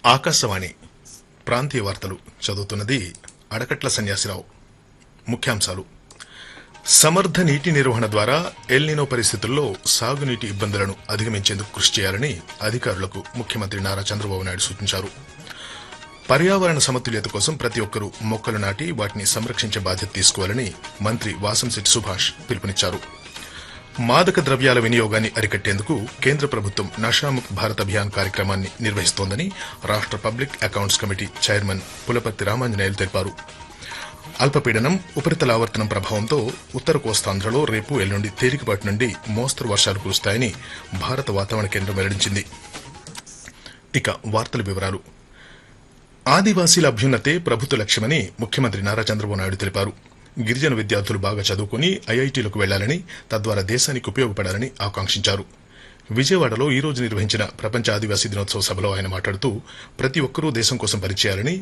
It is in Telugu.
ఆకాశవాణి ప్రాంతీయ వార్తలు చదువుతున్నది అడకట్ల సన్యాసిరావు ముఖ్యాంశాలు సమర్థ నీటి నిర్వహణ ద్వారా ఎల్నినో పరిస్థితుల్లో సాగునీటి ఇబ్బందులను అధిగమించేందుకు కృషి చేయాలని అధికారులకు ముఖ్యమంత్రి నారా చంద్రబాబు నాయుడు సూచించారు పర్యావరణ సమతుల్యత కోసం ప్రతి ఒక్కరూ మొక్కలు నాటి వాటిని సంరక్షించే బాధ్యత తీసుకోవాలని మంత్రి వాసంశెట్టి సుభాష్ పిలుపునిచ్చారు మాదక ద్రవ్యాల వినియోగాన్ని అరికట్టేందుకు కేంద్ర ప్రభుత్వం నషాముక్ భారత్ అభియాన్ కార్యక్రమాన్ని నిర్వహిస్తోందని రాష్ట public accounts committee chairman Pulaparthi Ramanjaneyulu తెలిపారు అల్పపీడనం ఉపరితల ఆవర్తనం ప్రభావంతో ఉత్తర కోస్తాంధ్రలో రేపు ఎల్లుండి తేలికపాటి నుండి మోస్తరు వర్షాలు కురుస్తాయని భారత వాతావరణ కేంద్రం వెల్లడించింది ఇక వార్తల వివరాలు ఆదివాసీల అభ్యున్నతే ప్రభుత్వ లక్ష్యమని ముఖ్యమంత్రి నారా చంద్రబాబు నాయుడు తెలిపారు గిరిజన విద్యార్థులు బాగా చదువుకుని ఐఐటీలకు వెళ్లాలని తద్వారా దేశానికి ఉపయోగపడాలని ఆకాంక్షించారు విజయవాడలో ఈ రోజు నిర్వహించిన ప్రపంచ ఆదివాసీ దినోత్సవ సభలో ఆయన మాట్లాడుతూ ప్రతి ఒక్కరూ దేశం కోసం పనిచేయాలని